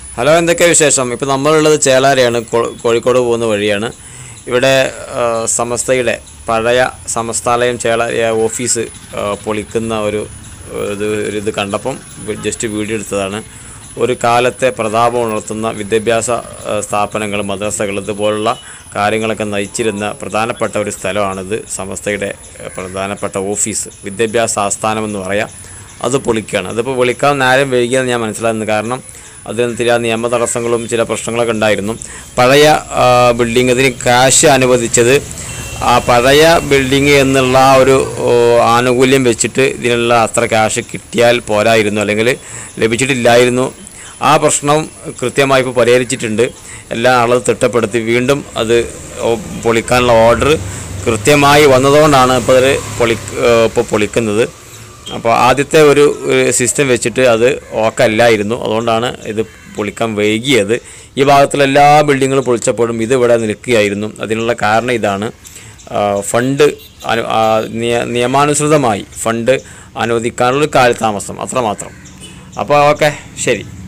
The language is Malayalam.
ഹലോ എന്തൊക്കെ വിശേഷം ഇപ്പോൾ നമ്മളുള്ളത് ചേളാരയാണ് കോ- കോഴിക്കോട് പോകുന്ന വഴിയാണ് ഇവിടെ ആ, സമസ്തയുടെ പഴയ സമസ്താലയം ചേളാരിയ ഓഫീസ് ആ, പൊളിക്കുന്ന ഒരു ആ, ഇത് ഒരു ഇത് കണ്ടപ്പം ജസ്റ്റ് വീഡിയോ എടുത്തതാണ് ഒരു കാലത്തെ പ്രതാപം ഉണർത്തുന്ന വിദ്യാഭ്യാസ ആ, സ്ഥാപനങ്ങൾ മദ്രസകൾ ഇതുപോലുള്ള കാര്യങ്ങളൊക്കെ നയിച്ചിരുന്ന പ്രധാനപ്പെട്ട ഒരു സ്ഥലമാണിത് സമസ്തയുടെ ആ, പ്രധാനപ്പെട്ട ഓഫീസ് വിദ്യാഭ്യാസ ആസ്ഥാനം എന്ന് പറയാം അത് പൊളിക്കുകയാണ് അതിപ്പോൾ പൊളിക്കാൻ നേരം വൈകിയെന്ന് ഞാൻ മനസ്സിലാകുന്നത് കാരണം അതിന് ചില നിയമ തടസ്സങ്ങളും ചില പ്രശ്നങ്ങളൊക്കെ ഉണ്ടായിരുന്നു പഴയ ആ, ബിൽഡിംഗ് ഇതിന് കാശ് അനുവദിച്ചത് ആ പഴയ ബിൽഡിംഗ് എന്നുള്ള ആ ഒരു ഓ, ആനുകൂല്യം വെച്ചിട്ട് ഇതിനുള്ള അത്ര ക്യാഷ് കിട്ടിയാൽ പോരായിരുന്നു അല്ലെങ്കിൽ ലഭിച്ചിട്ടില്ലായിരുന്നു ആ പ്രശ്നം കൃത്യമായി ഇപ്പോൾ പരിഹരിച്ചിട്ടുണ്ട് എല്ലാ അളവ് തിട്ടപ്പെടുത്തി വീണ്ടും അത് ഓ- പൊളിക്കാനുള്ള ഓർഡർ കൃത്യമായി വന്നതുകൊണ്ടാണ് ഇപ്പോൾ അത് പൊളി ഇപ്പോൾ പൊളിക്കുന്നത് അപ്പോൾ ആദ്യത്തെ ഒരു സിസ്റ്റം വെച്ചിട്ട് അത് ഓക്കല്ലായിരുന്നു അതുകൊണ്ടാണ് ഇത് പൊളിക്കാൻ വൈകിയത് ഈ ഭാഗത്തുള്ള എല്ലാ ബിൽഡിങ്ങുകളും പൊളിച്ചപ്പോഴും ഇത് ഇവിടെ നിൽക്കുകയായിരുന്നു അതിനുള്ള കാരണം ഇതാണ് ആ, ഫണ്ട് അനു ആ, നിയ- നിയമാനുസൃതമായി ഫണ്ട് അനുവദിക്കാനുള്ള കാലതാമസം അത്രമാത്രം അപ്പോൾ ഓക്കെ ശരി